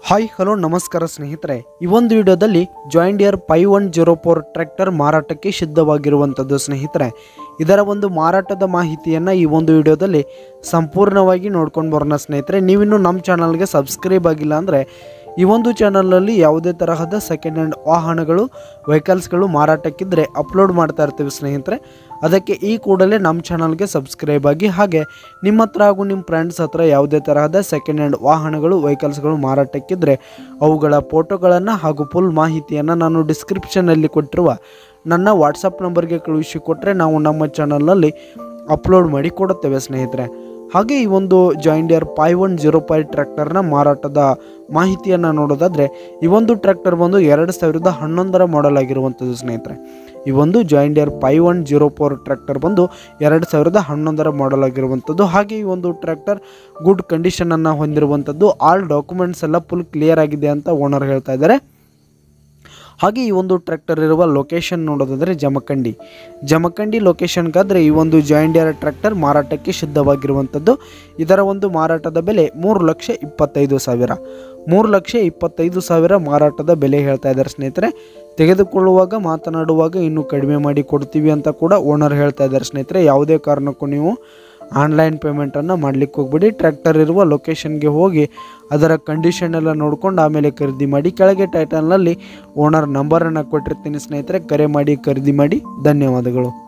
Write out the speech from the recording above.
hi hello ನಮಸ್ಕಾರ ಸ್ನೇಹಿತರೆ ಈ ಒಂದು ವಿಡಿಯೋದಲ್ಲಿ John Deere five one zero four tractor ಮಾರಾಟಕ್ಕೆ ಸಿದ್ಧವಾಗಿರುವಂಥದ್ದು ಸ್ನೇಹಿತರೆ ಇದರ ಒಂದು ಮಾರಾಟದ ಮಾಹಿತಿಯನ್ನು ಈ ಒಂದು ವಿಡಿಯೋದಲ್ಲಿ ಸಂಪೂರ್ಣವಾಗಿ ನೋಡ್ಕೊಂಡು ಬರೋಣ ಸ್ನೇಹಿತರೆ ನೀವಿನ್ನೂ ನಮ್ಮ ಚಾನಲ್ಗೆ ಸಬ್ಸ್ಕ್ರೈಬ್ ಆಗಿಲ್ಲ ಅಂದರೆ ಈ ಒಂದು ಚಾನಲಲ್ಲಿ ಯಾವುದೇ ತರಹದ ಸೆಕೆಂಡ್ ಹ್ಯಾಂಡ್ ವಾಹನಗಳು ವೆಹಿಕಲ್ಸ್ಗಳು ಮಾರಾಟಕ್ಕಿದ್ದರೆ ಅಪ್ಲೋಡ್ ಮಾಡ್ತಾ ಇರ್ತೀವಿ ಸ್ನೇಹಿತರೆ ಅದಕ್ಕೆ ಈ ಕೂಡಲೇ ನಮ್ಮ ಚಾನಲ್ಗೆ ಸಬ್ಸ್ಕ್ರೈಬ್ ಆಗಿ ಹಾಗೆ ನಿಮ್ಮ ಹತ್ರ ಹಾಗೂ ನಿಮ್ಮ ಫ್ರೆಂಡ್ಸ್ ಹತ್ರ ಯಾವುದೇ ತರಹದ ಸೆಕೆಂಡ್ ಹ್ಯಾಂಡ್ ವಾಹನಗಳು ವೆಹಿಕಲ್ಸ್ಗಳು ಮಾರಾಟಕ್ಕಿದ್ದರೆ ಅವುಗಳ ಫೋಟೋಗಳನ್ನು ಹಾಗೂ ಫುಲ್ ಮಾಹಿತಿಯನ್ನು ನಾನು ಡಿಸ್ಕ್ರಿಪ್ಷನಲ್ಲಿ ಕೊಟ್ಟಿರುವ ನನ್ನ ವಾಟ್ಸಪ್ ನಂಬರ್ಗೆ ಕಳುಹಿಸಿ ಕೊಟ್ಟರೆ ನಾವು ನಮ್ಮ ಚಾನಲ್ನಲ್ಲಿ ಅಪ್ಲೋಡ್ ಮಾಡಿ ಕೊಡುತ್ತೇವೆ ಸ್ನೇಹಿತರೆ ಹಾಗೆ ಈ ಒಂದು John Deere five one zero five ಟ್ರ್ಯಾಕ್ಟರ್ನ ಮಾರಾಟದ ಮಾಹಿತಿಯನ್ನು ನೋಡೋದಾದರೆ ಈ ಒಂದು ಟ್ರ್ಯಾಕ್ಟರ್ ಬಂದು ಎರಡು ಸಾವಿರದ ಹನ್ನೊಂದರ ಮಾಡೆಲ್ ಆಗಿರುವಂಥದ್ದು ಸ್ನೇಹಿತರೆ ಈ ಒಂದು John Deere five one zero four tractor ಬಂದು ಎರಡು ಸಾವಿರದ ಹನ್ನೊಂದರ ಮಾಡೆಲ್ ಆಗಿರುವಂಥದ್ದು ಹಾಗೆ ಈ ಒಂದು ಟ್ರ್ಯಾಕ್ಟರ್ ಗುಡ್ ಕಂಡೀಷನನ್ನು ಹೊಂದಿರುವಂಥದ್ದು ಆಲ್ ಡಾಕ್ಯುಮೆಂಟ್ಸ್ ಎಲ್ಲ ಫುಲ್ ಕ್ಲಿಯರ್ ಆಗಿದೆ ಅಂತ ಓನರ್ ಹೇಳ್ತಾ ಇದ್ದಾರೆ ಹಾಗೆ ಈ ಒಂದು ಟ್ರ್ಯಾಕ್ಟರ್ ಇರುವ ಲೊಕೇಶನ್ ನೋಡೋದಾದರೆ ಜಮಖಂಡಿ ಜಮಖಂಡಿ ಲೊಕೇಶನ್ಗಾದರೆ ಈ ಒಂದು ಜಾಯಿಂಡಿಯರ್ ಟ್ರ್ಯಾಕ್ಟರ್ ಮಾರಾಟಕ್ಕೆ ಸಿದ್ಧವಾಗಿರುವಂಥದ್ದು ಇದರ ಒಂದು ಮಾರಾಟದ ಬೆಲೆ ಮೂರು ಲಕ್ಷ ಇಪ್ಪತ್ತೈದು ಸಾವಿರ ಮೂರು ಲಕ್ಷ ಇಪ್ಪತ್ತೈದು ಸಾವಿರ ಮಾರಾಟದ ಬೆಲೆ ಹೇಳ್ತಾ ಇದ್ದಾರೆ ಸ್ನೇಹಿತರೆ ತೆಗೆದುಕೊಳ್ಳುವಾಗ ಮಾತನಾಡುವಾಗ ಇನ್ನೂ ಕಡಿಮೆ ಮಾಡಿ ಕೊಡ್ತೀವಿ ಅಂತ ಕೂಡ ಓನರ್ ಹೇಳ್ತಾ ಇದ್ದಾರೆ ಸ್ನೇಹಿತರೆ ಯಾವುದೇ ಕಾರಣಕ್ಕೂ ನೀವು ಆನ್ಲೈನ್ ಪೇಮೆಂಟನ್ನು ಮಾಡಲಿಕ್ಕೆ ಹೋಗ್ಬಿಡಿ ಟ್ರ್ಯಾಕ್ಟರ್ ಇರುವ ಲೊಕೇಶನ್ಗೆ ಹೋಗಿ ಅದರ ಕಂಡೀಷನ್ ಎಲ್ಲ ನೋಡ್ಕೊಂಡು ಆಮೇಲೆ ಖರೀದಿ ಮಾಡಿ ಕೆಳಗೆ ಟೈಟಲ್ನಲ್ಲಿ ಓನರ್ ನಂಬರನ್ನು ಕೊಟ್ಟಿರ್ತೀನಿ ಸ್ನೇಹಿತರೆ ಕರೆ ಮಾಡಿ ಖರೀದಿ ಮಾಡಿ ಧನ್ಯವಾದಗಳು